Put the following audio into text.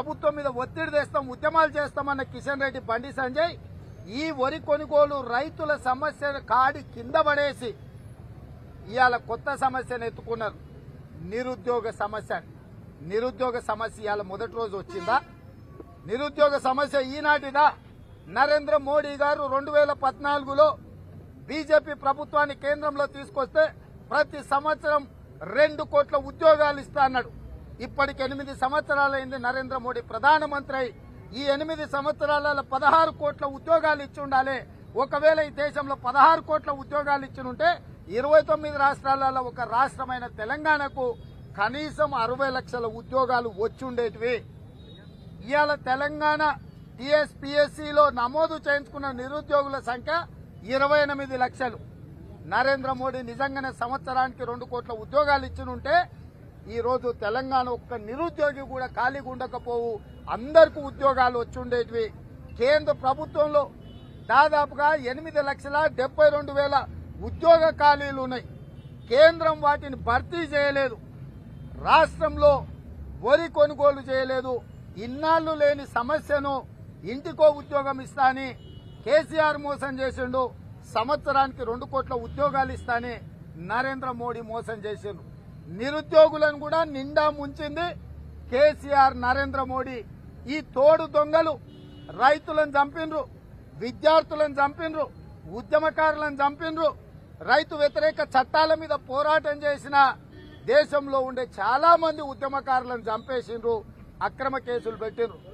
ప్రభుత్వం మీద ఒత్తిడి తెస్తాం ఉద్యమాలు చేస్తామన్న కిషన్ రెడ్డి బండి సంజయ్ ఈ వరి కొనుగోలు రైతుల సమస్య కాడి కింద పడేసి ఇవాళ కొత్త సమస్యను ఎత్తుకున్నారు నిరుద్యోగ సమస్య నిరుద్యోగ సమస్య ఇవాళ మొదటి రోజు వచ్చిందా నిరుద్యోగ సమస్య ఈనాటిదా నరేంద్ర మోడీ గారు రెండు వేల పద్నాలుగులో బీజేపీ ప్రభుత్వాన్ని కేంద్రంలో తీసుకొస్తే ప్రతి సంవత్సరం రెండు కోట్ల ఉద్యోగాలు ఇస్తా అన్నాడు ఇప్పటికి ఎనిమిది సంవత్సరాలైంది నరేంద్ర మోడీ ప్రధానమంత్రి అయి ఈ ఎనిమిది సంవత్సరాలలో పదహారు కోట్ల ఉద్యోగాలు ఇచ్చి ఉండాలి ఒకవేళ ఈ దేశంలో పదహారు కోట్ల ఉద్యోగాలు ఇచ్చినుంటే ఇరవై తొమ్మిది రాష్ట్రాలలో ఒక రాష్ట్రమైన తెలంగాణకు కనీసం అరవై లక్షల ఉద్యోగాలు వచ్చుండేటివి ఇవాళ తెలంగాణ టీఎస్పీఎస్సీలో నమోదు చేయించుకున్న నిరుద్యోగుల సంఖ్య ఇరవై ఎనిమిది లక్షలు నరేంద్ర మోడీ నిజంగానే సంవత్సరానికి రెండు కోట్ల ఉద్యోగాలు ఇచ్చినుంటే ఈ రోజు తెలంగాణ ఒక్క నిరుద్యోగి కూడా ఖాళీగా ఉండకపోవు అందరికీ ఉద్యోగాలు వచ్చుండేటివి కేంద్ర ప్రభుత్వంలో దాదాపుగా ఎనిమిది లక్షల డెబ్బై రెండు వేల ఉద్యోగ ఖాళీలు ఉన్నాయి కేంద్రం వాటిని భర్తీ చేయలేదు రాష్ట్రంలో వరి కొనుగోలు చేయలేదు ఇన్నాళ్లు లేని సమస్యను ఇంటికో ఉద్యోగం ఇస్తా అని కేసీఆర్ మోసం చేసిండు సంవత్సరానికి రెండు కోట్ల ఉద్యోగాలు ఇస్తా అని నరేంద్ర మోడీ మోసం చేసిండు నిరుద్యోగులను కూడా నిండా ముంచింది కేసీఆర్ నరేంద్ర మోడీ ఈ తోడు దొంగలు రైతులను చంపిండ్రు విద్యార్థులను చంపిండ్రు ఉద్యమకారులను చంపిండ్రు రైతు వ్యతిరేక చట్టాల మీద పోరాటం చేసిన దేశంలో ఉండే చాలా మంది ఉద్యమకారులను చంపేసిండ్రు అక్రమ కేసులు పెట్టిండ్రు